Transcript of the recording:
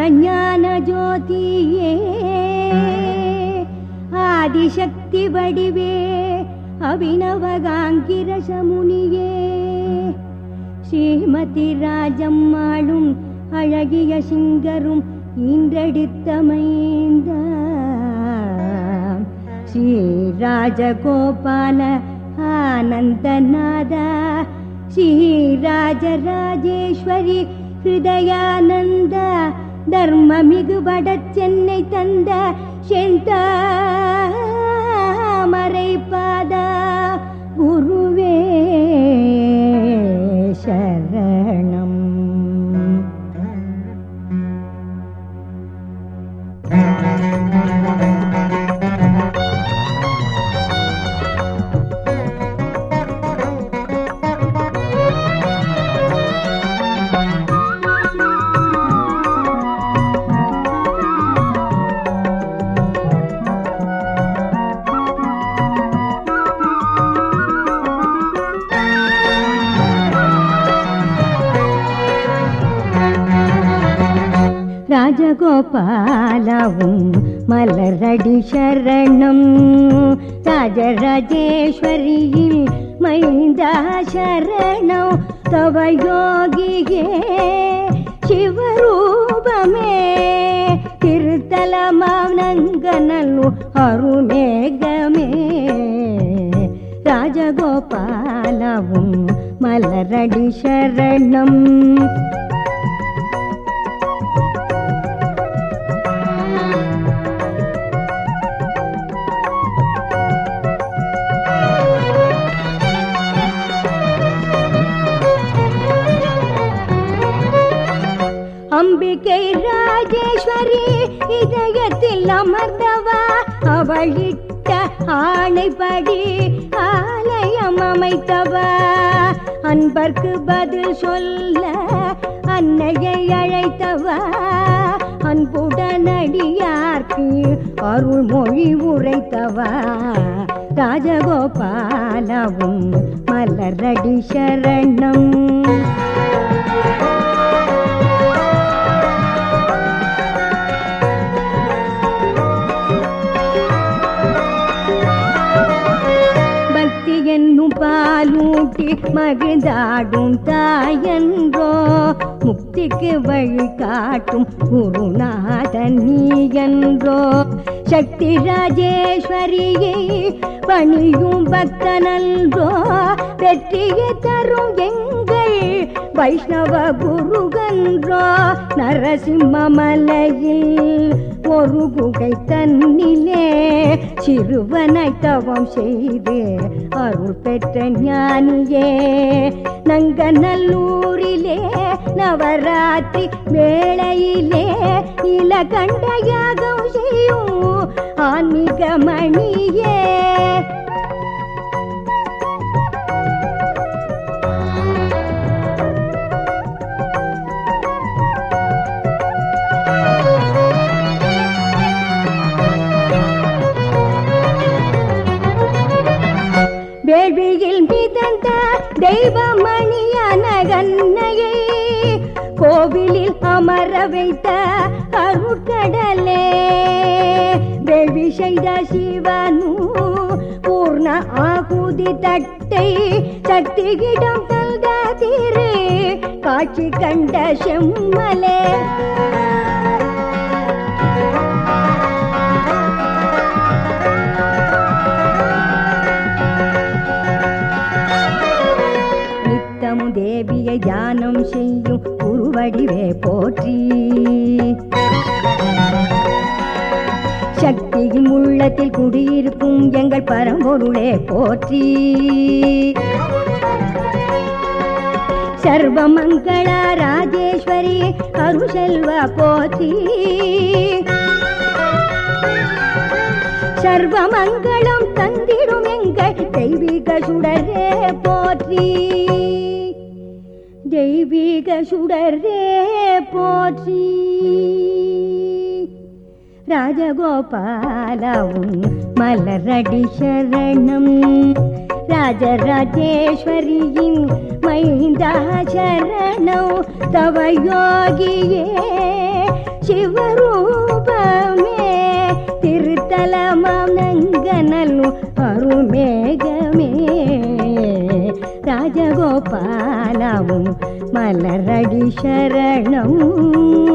ஞான ஜோதியே ஆதிசக்தி வடிவே அபினவகாங்கிரசமுனியே ஸ்ரீமதி ராஜம்மாளும் அழகிய சிங்கரும் ஈன்றெடுத்தமைந்த ஸ்ரீராஜகோபால ஆனந்தநாத ஸ்ரீராஜராஜேஸ்வரி ஹிருதயானந்த தர்மமிகு வட சென்னை தந்த செந்தாமரை பாதா குருவே சரணம் ராஜகோபாலவும் மலரடி சரணம் ராஜராஜேஸ்வரியில் மைந்தா சரணம் தவ யோகியே சிவரூபமே திருத்தலமானங்கனல்லு அருமேகமே ராஜகோபாலவும் மலரடி சரணம் அம்பிகை ராஜேஸ்வரி இதயத்தில் அமர்ந்தவா அவளிட்ட ஆணைப்படி ஆலயம் அமைத்தவா அன்பர்க்கு பதில் சொல்ல அன்னையை அழைத்தவா அன்புடன் அடியார்க்கு அருள்மொழி உரைத்தவா ராஜகோபாலவும் மலரடி சரணம் பக்தி என்னும் பாலூட்டி மகிழ்ந்தாடும் தாயன்றோ முக்திக்கு வழி காட்டும் குருநாதன் நீ என்றோ சக்தி ராஜேஸ்வரியை பணியும் பக்தனன்றோ வெற்றியை தரும் எங்கள் வைஷ்ணவ குருகன்றோ நரசிம்மமலையில் ஒரு குகை தன்னிலே சிறுவனை தவம் செய்து அருள் பெற்ற ஞானியே நங்கநல்லூரிலே நவராத்திரி வேளையிலே இலகண்ட யாகம் செய்யும் ஆன்மீக மணியே வேள்வியில் மிதந்த தெய்வமணியான கண்ணையை கோவிலில் அமர வைத்த அருட்கடலே வேள்வி செய்த சிவனு பூர்ண ஆகுதி தட்டை சக்தியிடம் தந்த திரு காட்சி கண்ட செம்மலே நித்தமும் தேவியை தியானம் செய்யும் குருவடிவே போற்றி சக்தியின் உள்ளத்தில் குடியிருக்கும் எங்கள் பரம்பொருளே போற்றி சர்வமங்கள ராஜேஸ்வரி அருசெல்வ போற்றி சர்வமங்களம் தந்திடும் எங்கள் தெய்வீக சுடரே போற்றி தெய்வீக சுடரே போற்றி ராஜகோபாலவும் மலரடி சரணம் ராஜராஜேஸ்வரியின் மைந்தா சரணம் தவ யோகியே சிவரூபமே திருத்தலமாம் நங்கனல்லு அருமேகமே ராஜகோபாலவும் மலரடி சரணம்